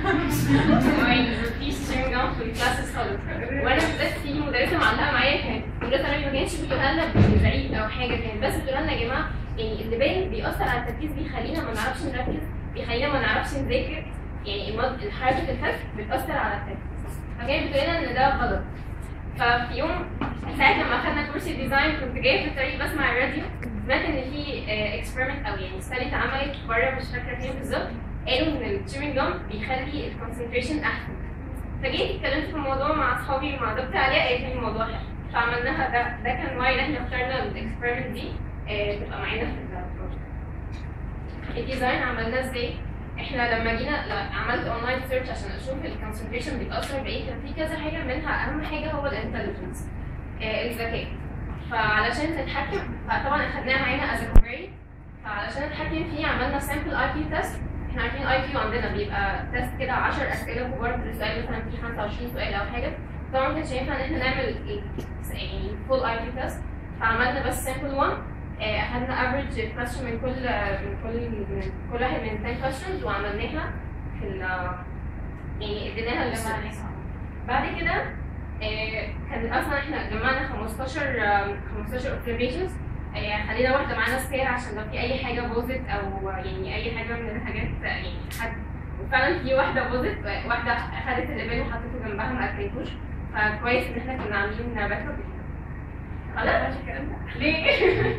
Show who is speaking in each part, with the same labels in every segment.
Speaker 1: يعني مفيش شيرنج جام في الكلاسز خالص وانا بالذات في مدرسه معلقه معايا كانت مدرسه انا ما كانتش بتقولها لنا بعيد او حاجه كانت بس بتقول لنا يا جماعه يعني اللي باين بيأثر على التركيز بيخلينا ما نعرفش نركز بيخلينا ما نعرفش نذاكر يعني المد... حركه الفك بتأثر على التركيز فكانت بتقول لنا ان ده غلط ففي يوم ساعة لما اخدنا كورس الديزاين كنت جايه في الطريق بسمع الراديو سمعت ان في اكسبيرمنت او يعني ستادي اتعملت بره مش فاكره فين بالظبط قالوا ان التشيوينج جام بيخلي الكونسنتريشن احسن فجيت اتكلمت في الموضوع مع اصحابي ومع دكتور علياء قالت لي الموضوع حلو فعملناها ده ده كان واي ان احنا اخترنا الاكسبيرمنت دي آه، تبقى معانا في البروجكت الديزاين عملناه ازاي؟ احنا لما جينا لا- عملت اونلاين سيرش عشان اشوف الكونسنتريشن بيتاثر بايه كان في كذا حاجه منها اهم حاجه هو الانتليجنس الذكاء فعلشان تتحكم فطبعا اخدناها معانا از كوبري فعلشان نتحكم فيه عملنا سامبل اي كيو تيست احنا عارفين اي كيو عندنا بيبقى تيست كده 10 اسئله كبار كل سؤال مثلا فيه 25 سؤال او حاجه طبعا ما كانش ينفع ان احنا نعمل ال- يعني فول اي كيو تيست فعملنا بس سامبل 1 آه، اخدنا افريج كويستشن من كل من كل من كل واحد من 10 كويستشنز وعملناها في ال يعني اديناها للستودنتس بعد كده آه، كان اصلا احنا جمعنا 15 آه، 15 اوبزرفيشنز خلينا واحده معانا سبير عشان لو في اي حاجه باظت او يعني اي حاجه من الحاجات آه، يعني حد وفعلا في واحده باظت آه، واحده اخدت الليفل وحطيته جنبها ما اكلتوش فكويس ان احنا كنا عاملين باك اب خلاص ليه؟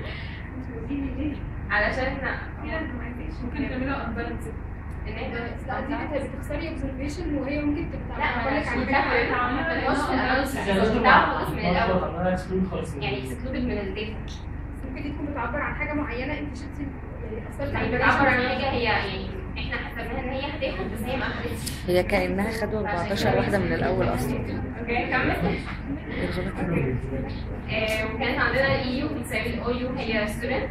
Speaker 1: علشان
Speaker 2: ممكن تعملها unbalanced
Speaker 1: ان احنا
Speaker 3: لا دي انت بتختاري اوبزرفيشن وهي ممكن تبقى
Speaker 1: لا
Speaker 3: تعمل لك
Speaker 1: انا
Speaker 3: عليه
Speaker 1: مش الاناليسيس بتاعه خالص من الاول
Speaker 4: انا اكسكلود خالص
Speaker 1: يعني اكسكلودد من الداتا
Speaker 3: ممكن دي تكون بتعبر عن حاجه معينه انت شفتي يعني اثرت
Speaker 1: يعني
Speaker 3: على
Speaker 1: بتعبر عن
Speaker 3: البني
Speaker 1: حاجه هي يعني احنا حسبناها ان هي هتاخد بس هي ما اخدتش
Speaker 5: هي كأنها خدوا 14 واحدة من الأول أصلا
Speaker 1: اوكي كمل
Speaker 5: الغلط منهم.
Speaker 1: آه، وكانت عندنا الاي يو بتساوي الاو يو هي ستودنت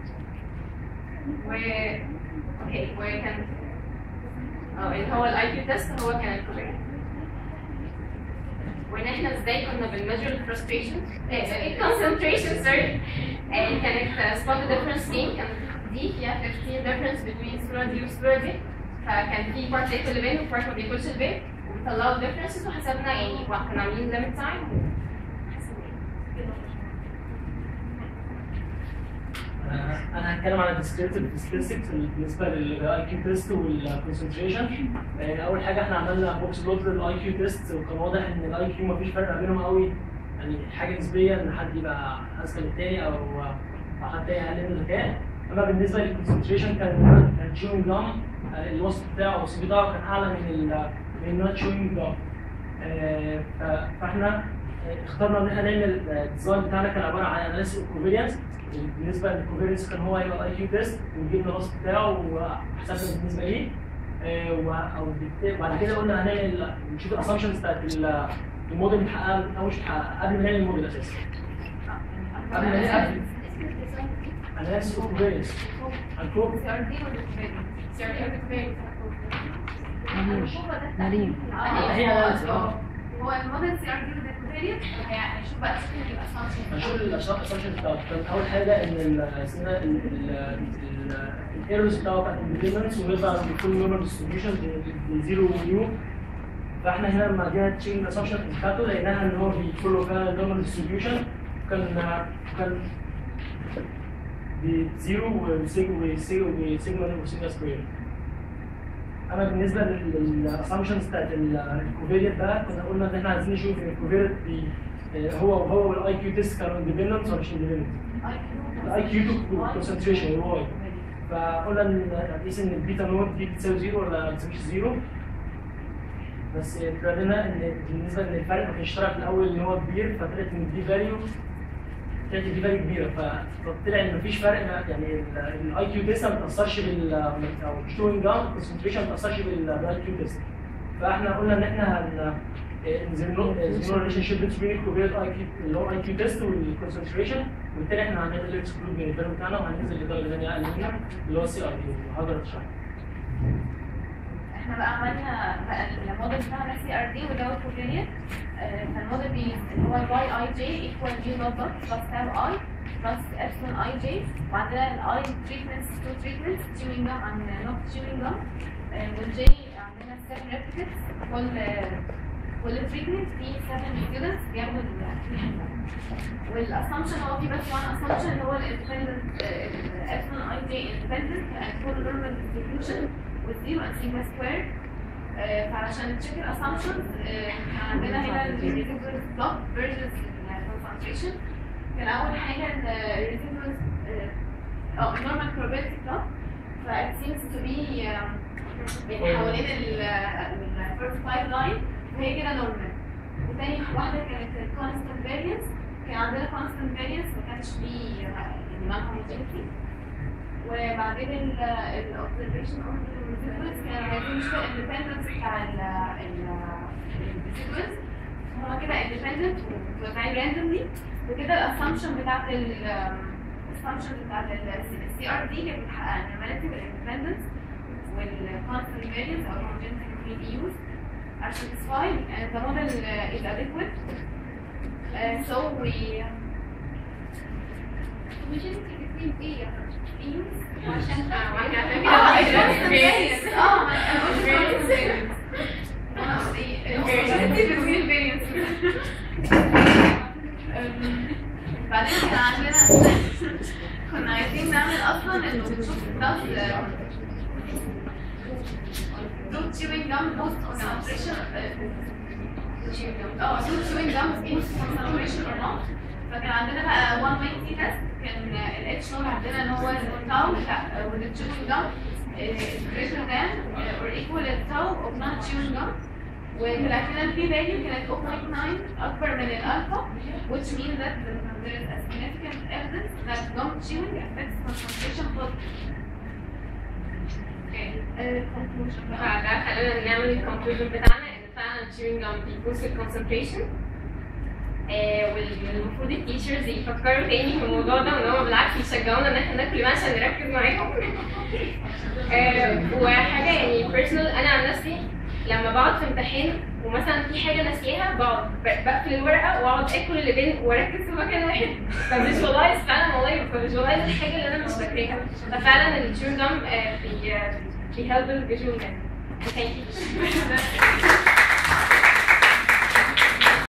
Speaker 1: و اوكي وكان اه اللي هو الاي كيو تيست هو كان الكوليجن وان احنا ازاي كنا بنمجر الفرستريشن الكونسنتريشن سوري كانت سبوت ديفرنس جيم كان دي فيها 15 ديفرنس بين الصوره دي والصوره دي فكان في بارت بياكل البين وبارت ما بياكلش البين وطلعوا الديفرنسز وحسبنا يعني كنا عاملين ليميت تايم
Speaker 4: انا أنا هتكلم على الديسكريبتيف statistics بالنسبه للاي كيو تيست والكونسنتريشن اول حاجه احنا عملنا بوكس بلوت للاي كيو تيست وكان واضح ان الاي كيو مفيش فرق ما بينهم قوي يعني حاجه نسبيه ان حد يبقى اذكى من التاني او او حد تاني اقل من الذكاء اما بالنسبه للكونسنتريشن كان كان تشوينج جام الوسط بتاعه او السي بتاعه كان اعلى من ال من النوت تشوينج جام فاحنا اخترنا ان احنا نعمل الديزاين بتاعنا كان عباره عن اناليسيس كوفيرينس بالنسبه للكوفيرنس كان هو هيبقى الاي كيو تيست وجبنا الوسط بتاعه وحسبنا بالنسبه ليه آه، و- او بالت- وبعد كده قلنا هنعمل نشوف الاسامبشنز بتاعت ال- الموديل محققه او مش محققه قبل ما نعمل الموديل اساسا قبل ما نعمل اناليسيس كوفيرنس الكوب
Speaker 5: مريم
Speaker 4: هي اناليسيس اه
Speaker 2: هو الموديل سي ار دي والكوفيرينت هيشوف بقى شكل الاسامبشن
Speaker 4: هنشوف الاسامبشن بتاعته كان اول حاجه ان ال- اسمها الايرورز بتاعه بتاعت الاندبندنس ويطلع بكل نورمال ديستريبيوشن بزيرو ونيو فاحنا هنا لما جينا تشيك الاسامبشن بتاعته لقيناها ان هو بيفولو فعلا نورمال ديستريبيوشن كان كان بزيرو وسيجما وسيجما وسيجما سكوير اما بالنسبه للاسامبشنز بتاعت الكوفيريت ده كنا قلنا ان احنا عايزين نشوف ان الكوفيريت بي هو هو والاي كيو تيست كانوا اندبندنت ولا مش اندبندنت؟ الاي كيو كونسنتريشن الواي فقلنا ان هنقيس ان البيتا نوت دي بتساوي زيرو ولا ما بتساويش زيرو بس طلع لنا ان بالنسبه ان الفرق ما كانش طالع في الاول ان هو كبير فطلعت ان دي فاليو طلعت دي فاليو كبيره فطلع ان مفيش فرق ما- يعني الاي كيو تيست ما بتاثرش بال او شوينج داون الكونسنتريشن ما بتاثرش بالاي كيو تيست فاحنا قلنا ان احنا هن نزلنا ريليشن شيب بين الكوفيرت اي كيو اللي هو اي كيو تيست والكونسنتريشن وبالتالي احنا هنعمل اكسكلود من الفيرب بتاعنا وهننزل لدرجه ثانيه اقل منها اللي هو السي ار دي هقدر اشرح
Speaker 2: احنا بقى عملنا بقى الموديل بتاعنا سي ار دي وده الكوفيرينت فالموديل بي اللي هو الواي اي جي ايكوال يو دوت دوت بلس تاو اي بلس ابسلون اي جي وعندنا الاي تريتمنتس تو تريتمنتس تشيوينج جام عن نوت تشيوينج جام والجي عندنا 7 replicates كل كل treatment في 7 students بياخدوا ال والاسامبشن هو في بس one assumption اللي هو الاندبندنت epsilon i j independent and full normal distribution with zero and sigma squared آه، فعشان تشيك الاسامبشنز كان عندنا هنا الريزيدوال بلوك versus concentration كان اول حاجه الريزيدوال اه normal probability block ف it seems to be آه، يعني حوالين ال ال first five line وهي كده normal وتاني واحدة كانت ال constant variance كان عندنا constant variance ما كانش فيه آه، يعني non homogeneity وبعدين ال ال observation of the residuals كانوا عايزين يشوفوا independence بتاع ال ال residuals هما كده independent ومتوزعين randomly وكده الاسامبشن بتاعت ال الاسامبشن بتاعت ال CRD كانت بتحقق analytical independence والconstant variance or homogeneity can be used are satisfied and the model uh, is adequate. Uh, so we
Speaker 3: homogeneity between ايه يا
Speaker 2: use
Speaker 1: عشان
Speaker 2: اه constant variance اه ما انا قلت constant variance انا قصدي homogeneity between variances أم، بعدين كان عندنا كنا عايزين نعمل اصلا انه بنشوف does do chewing gum boost concentration اه do chewing gum boost concentration or not فكان عندنا بقى one way t test كان ال H نور عندنا ان هو التاو لا with the chewing gum is greater than or equal to tau of non chewing gum وطلعت لنا البي فاليو كانت 0.9 اكبر من الالفا which means that there is a significant evidence that gum chewing affects concentration positively. Okay, uh, conclusion بقى.
Speaker 1: فده خلينا نعمل الكونكلوجن بتاعنا ان فعلا chewing gum بيبوست الكونسنتريشن والمفروض التيشرز يفكروا تاني في الموضوع ده وان هم بالعكس يشجعونا ان احنا ناكل عشان نركز معاهم آه، وحاجه يعني بيرسونال انا عن نفسي لما بقعد في امتحان ومثلا في حاجه ناسيها بقعد ب- بقفل الورقه واقعد اكل اللي بين واركز في مكان واحد ففيجوالايز فعلا والله فيجوالايز الحاجه اللي انا مش فاكراها ففعلا التشيو جام بي بيهلب الفيجوال ثانك يو